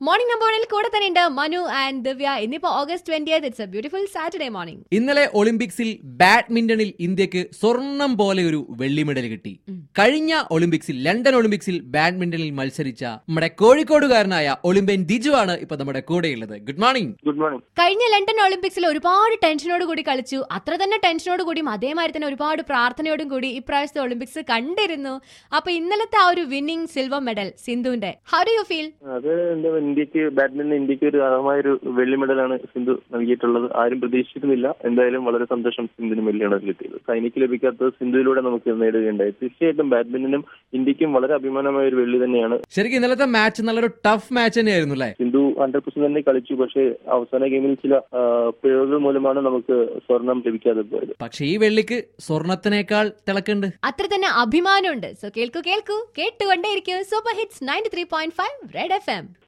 morning നമ്പോണിൽ കൂടെ തന്നെ ഉണ്ട് മനു ആൻഡ് ദിവ്യ ഇന്നിപ്പോ August twenty it's a beautiful Saturday morning ഇന്നലെ ഒളിമ്പിക്സിൽ ബാഡ്മിന്റണിൽ ഇന്ത്യക്ക് സ്വർണം പോലെ ഒരു വെള്ളി മെഡൽ കിട്ടി കഴിഞ്ഞ ഒളിമ്പിക്സിൽ ലണ്ടൻ ഒളിമ്പിക്സിൽ ബാഡ്മിന്റണിൽ മത്സരിച്ച നമ്മുടെ കോഴിക്കോടുകാരനായ ഒളിമ്പ്യൻ ദിജു ആണ് ഇപ്പൊ നമ്മുടെ കൂടെയുള്ളത് ഗുഡ് മോർണിംഗ് ഗുഡ് മോർണിംഗ് കഴിഞ്ഞ ലണ്ടൻ ഒളിമ്പിക്സിൽ ഒരുപാട് ടെൻഷനോട് കൂടി കളിച്ചു അത്ര തന്നെ ടെൻഷനോട് കൂടിയും അതേമാതിരി തന്നെ ഒരുപാട് പ്രാർത്ഥനയോടും കൂടി ഇപ്രാവശ്യത്തെ ഒളിമ്പിക്സ് കണ്ടിരുന്നു അപ്പൊ ഇന്നലത്തെ ആ ഒരു വിന്നിംഗ് സിൽവർ മെഡൽ സിന്ധുവിന്റെ ഹൗ ഡു യു ഫീൽ അത് എന്താ ഇന്ത്യക്ക് ബാഡ്മിന്റൺ ഇന്ത്യക്ക് ഒരു അർഹമായ ഒരു വെള്ളി മെഡലാണ് സിന്ധു നൽകിയിട്ടുള്ളത് ആരും പ്രതീക്ഷിച്ചിരുന്നില്ല എന്തായാലും വളരെ സന്തോഷം സിന്ധുവിന് വെള്ളി മെഡൽ കിട്ടിയത് സൈനിക്ക് ലഭിക്കാത്തത് സിന്ധുവിലൂടെ നമുക്ക് നേടുകയുണ്ടായി തീർച്ചയായിട്ടും ബാഡ്മിന്റനും ഇന്ത്യക്കും വളരെ അഭിമാനമായ ഒരു വെള്ളി തന്നെയാണ് ശരിക്കും ഇന്നലത്തെ മാച്ച് നല്ലൊരു ടഫ് മാച്ച് തന്നെയായിരുന്നു അല്ലേ സിന്ധു ഹൺഡ്രഡ് പെർസെന്റ് തന്നെ കളിച്ചു പക്ഷേ അവസാന ഗെയിമിൽ ചില ആ, പിഴവുകൾ മൂലമാണ് നമുക്ക് സ്വർണം ലഭിക്കാതെ പോയത് പക്ഷെ ഈ വെള്ളിക്ക് സ്വർണത്തിനേക്കാൾ തിളക്കുണ്ട് അത്ര തന്നെ അഭിമാനമുണ്ട് സോ കേൾക്കൂ കേൾക്കൂ കേട്ടുകൊണ്ടേയിരിക്കും super hits ninety three point five red F M